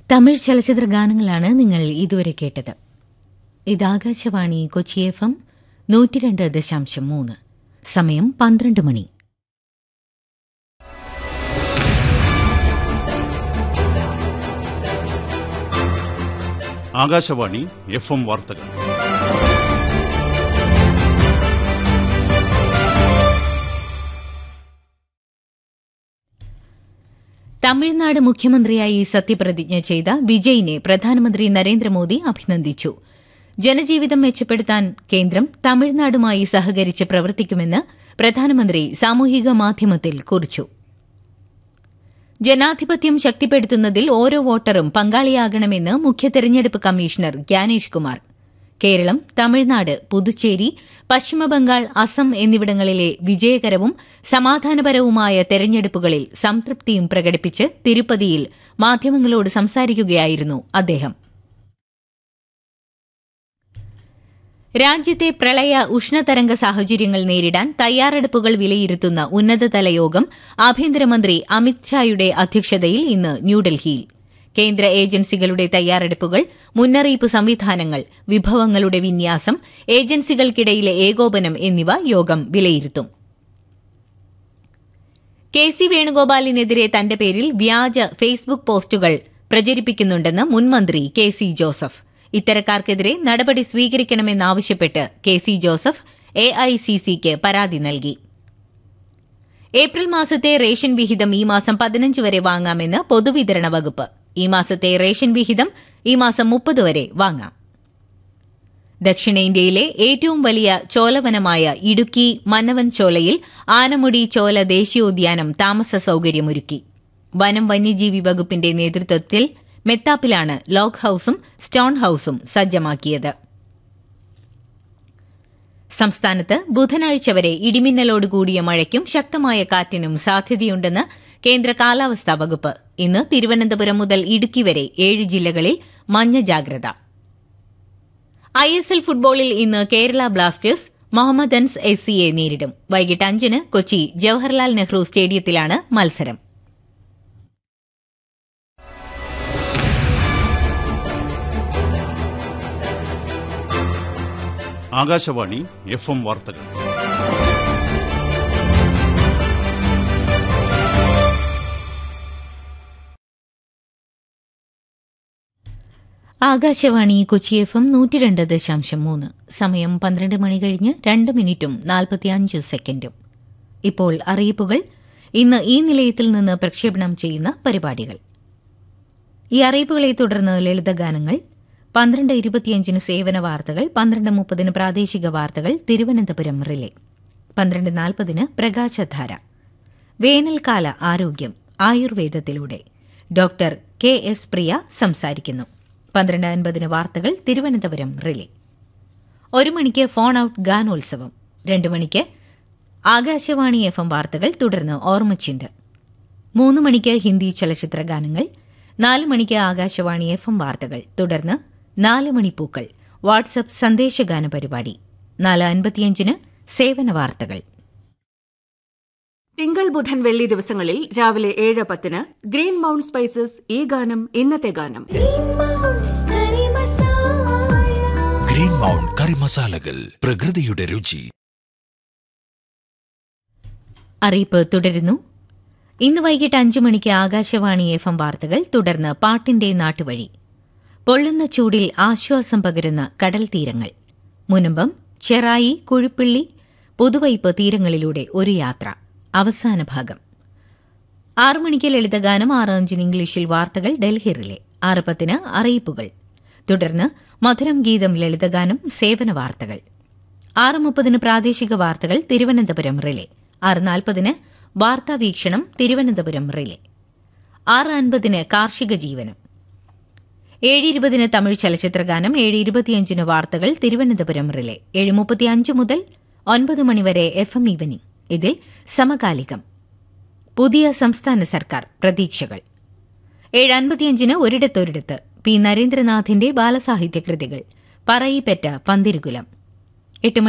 തമിഴ് ചലച്ചിത്ര ഗാനങ്ങളാണ് നിങ്ങൾ ഇതുവരെ കേട്ടത് ഇത് ആകാശവാണി കൊച്ചി എഫ് എം നൂറ്റിരണ്ട് ദശാംശം മൂന്ന് സമയം പന്ത്രണ്ട് മണി ആകാശവാണി എഫ് എം വാർത്തകൾ തമിഴ്നാട് മുഖ്യമന്ത്രിയായി സത്യപ്രതിജ്ഞ ചെയ്ത വിജയിനെ പ്രധാനമന്ത്രി നരേന്ദ്രമോദി അഭിനന്ദിച്ചു ജനജീവിതം മെച്ചപ്പെടുത്താൻ കേന്ദ്രം തമിഴ്നാടുമായി സഹകരിച്ച് പ്രവർത്തിക്കുമെന്ന് പ്രധാനമന്ത്രി സാമൂഹിക മാധ്യമത്തിൽ കുറിച്ചു ജനാധിപത്യം ശക്തിപ്പെടുത്തുന്നതിൽ ഓരോ വോട്ടറും പങ്കാളിയാകണമെന്ന് മുഖ്യ തെരഞ്ഞെടുപ്പ് കമ്മീഷണർ ഗ്യാനേഷ് കുമാർ കേരളം തമിഴ്നാട് പുതുച്ചേരി പശ്ചിമബംഗാൾ അസം എന്നിവിടങ്ങളിലെ വിജയകരവും സമാധാനപരവുമായ തെരഞ്ഞെടുപ്പുകളിൽ സംതൃപ്തിയും പ്രകടിപ്പിച്ച് തിരുപ്പതിയിൽ മാധ്യമങ്ങളോട് സംസാരിക്കുകയായിരുന്നു അദ്ദേഹം രാജ്യത്തെ പ്രളയ ഉഷ്ണതരംഗ സാഹചര്യങ്ങൾ നേരിടാൻ തയ്യാറെടുപ്പുകൾ വിലയിരുത്തുന്ന ഉന്നതതല യോഗം ആഭ്യന്തരമന്ത്രി അമിത്ഷായുടെ അധ്യക്ഷതയിൽ ഇന്ന് ന്യൂഡൽഹിയിൽ കേന്ദ്ര ഏജൻസികളുടെ തയ്യാറെടുപ്പുകൾ മുന്നറിയിപ്പ് സംവിധാനങ്ങൾ വിഭവങ്ങളുടെ വിന്യാസം ഏജൻസികൾക്കിടയിലെ ഏകോപനം എന്നിവ യോഗം വിലയിരുത്തും കെ സി വേണുഗോപാലിനെതിരെ തന്റെ പേരിൽ വ്യാജ ഫേസ്ബുക്ക് പോസ്റ്റുകൾ പ്രചരിപ്പിക്കുന്നുണ്ടെന്ന് മുൻമന്ത്രി കെ സി ജോസഫ് ഇത്തരക്കാർക്കെതിരെ നടപടി സ്വീകരിക്കണമെന്നാവശ്യപ്പെട്ട് കെ സി ജോസഫ് എഐസിസിക്ക് പരാതി നൽകി ഏപ്രിൽ മാസത്തെ റേഷൻ വിഹിതം ഈ മാസം പതിനഞ്ച് വരെ വാങ്ങാമെന്ന് പൊതുവിതരണ വകുപ്പ് ഈ മാസത്തെ റേഷൻ വിഹിതം ഈ മാസം മുപ്പത് വരെ വാങ്ങാം ദക്ഷിണേന്ത്യയിലെ ഏറ്റവും വലിയ ചോലവനമായ ഇടുക്കി മന്നവൻ ചോലയിൽ ആനമുടി ചോല ദേശീയോദ്യാനം താമസ സൌകര്യമൊരുക്കി വനം വന്യജീവി വകുപ്പിന്റെ നേതൃത്വത്തിൽ മെത്താപ്പിലാണ് ലോഗ് ഹൌസും സ്റ്റോൺ ഹൌസും സജ്ജമാക്കിയത് സംസ്ഥാനത്ത് ബുധനാഴ്ച വരെ ഇടിമിന്നലോടുകൂടിയ മഴയ്ക്കും ശക്തമായ കാറ്റിനും സാധ്യതയുണ്ടെന്ന് കേന്ദ്ര കാലാവസ്ഥാ വകുപ്പ് ഇന്ന് തിരുവനന്തപുരം മുതൽ ഇടുക്കി വരെ ഏഴ് ജില്ലകളിൽ മഞ്ഞ ജാഗ്രത ഐ എസ് എൽ ഫുട്ബോളിൽ ഇന്ന് കേരള ബ്ലാസ്റ്റേഴ്സ് മൊഹമ്മദൻസ് എസ് സിയെ നേരിടും വൈകിട്ട് അഞ്ചിന് കൊച്ചി ജവഹർലാൽ നെഹ്റു സ്റ്റേഡിയത്തിലാണ് മത്സരം ആകാശവാണി എഫ് എം വാർത്തകൾ ആകാശവാണി കൊച്ചി എഫ് എം നൂറ്റിരണ്ട് ദശാംശം മൂന്ന് സമയം പന്ത്രണ്ട് മണി കഴിഞ്ഞ് രണ്ട് മിനിറ്റും നാൽപ്പത്തിയഞ്ച് സെക്കൻഡും ഇപ്പോൾ അറിയിപ്പുകൾ ഇന്ന് ഈ നിലയത്തിൽ നിന്ന് പ്രക്ഷേപണം ചെയ്യുന്ന പരിപാടികൾ ഈ അറിയിപ്പുകളെ തുടർന്ന് ലളിതഗാനങ്ങൾ പന്ത്രണ്ട് ഇരുപത്തിയഞ്ചിന് സേവന വാർത്തകൾ പന്ത്രണ്ട് മുപ്പതിന് പ്രാദേശിക വാർത്തകൾ തിരുവനന്തപുരം റിലേ പന്ത്രണ്ട് നാൽപ്പതിന് പ്രകാശധാര വേനൽക്കാല ആരോഗ്യം ആയുർവേദത്തിലൂടെ ഡോക്ടർ കെ എസ് പ്രിയ സംസാരിക്കുന്നു പന്ത്രണ്ട് അൻപതിന് വാർത്തകൾ തിരുവനന്തപുരം റിലേ ഒരു മണിക്ക് ഫോൺ ഔട്ട് ഗാനോത്സവം രണ്ടു മണിക്ക് ആകാശവാണി എഫ് എം വാർത്തകൾ തുടർന്ന് ഓർമ്മച്ചിന്ത് മൂന്ന് മണിക്ക് ഹിന്ദി ചലച്ചിത്ര ഗാനങ്ങൾ നാല് മണിക്ക് ആകാശവാണി എഫ് എം വാർത്തകൾ തുടർന്ന് നാല് മണിപ്പൂക്കൾ വാട്സപ്പ് സന്ദേശഗാന പരിപാടി നാല് അൻപത്തിയഞ്ചിന് സേവന വാർത്തകൾ തിങ്കൾ ബുധൻ വെള്ളി ദിവസങ്ങളിൽ രാവിലെ ഏഴ് പത്തിന് ഗ്രീൻ മൗണ്ട് സ്പൈസസ് ഈ ഗാനം ഇന്നത്തെ ഗാനം ഗ്രീൻ മൗണ്ട് കറി മസാലകൾ പ്രകൃതിയുടെ രുചി അറിയിപ്പ് തുടരുന്നു ഇന്ന് വൈകിട്ട് അഞ്ചു മണിക്ക് ആകാശവാണി എഫ് എം വാർത്തകൾ തുടർന്ന് പാട്ടിന്റെ നാട്ടുവഴി പൊള്ളുന്ന ചൂടിൽ ആശ്വാസം പകരുന്ന കടൽ തീരങ്ങൾ മുനമ്പം ചെറായി കുഴിപ്പിള്ളി പുതുവൈപ്പ് തീരങ്ങളിലൂടെ ഒരു യാത്ര അവസാന ഭാഗം ആറു മണിക്ക് ലളിതഗാനം ആറ് അഞ്ചിന് ഇംഗ്ലീഷിൽ വാർത്തകൾ ഡൽഹിറിലെ ആറ് പത്തിന് അറിയിപ്പുകൾ തുടർന്ന് മധുരം ഗീതം ലളിതഗാനം സേവന വാർത്തകൾ ആറ് മുപ്പതിന് പ്രാദേശിക വാർത്തകൾ തിരുവനന്തപുരം റിലേ ആറ് നാൽപ്പതിന് വാർത്താ വീക്ഷണം തിരുവനന്തപുരം റിലേ ആറ് അൻപതിന് കാർഷിക ജീവനം ഏഴ് ഇരുപതിന് തമിഴ് ചലച്ചിത്രഗാനം ഏഴ് ഇരുപത്തിയഞ്ചിന് വാർത്തകൾ തിരുവനന്തപുരം റിലേ ഏഴ് മുപ്പത്തിയഞ്ച് മുതൽ ഒൻപത് മണിവരെ എഫ് എം ഈവനിംഗ് ഇതിൽ സമകാലികം പുതിയ സംസ്ഥാന സർക്കാർ പ്രതീക്ഷകൾ ഏഴ് അൻപത്തിയഞ്ചിന് ഒരിടത്തൊരിടത്ത് പി നരേന്ദ്രനാഥിന്റെ ബാലസാഹിത്യ കൃതികൾ പറയിപ്പറ്റ പന്തിരുകുലം എട്ട്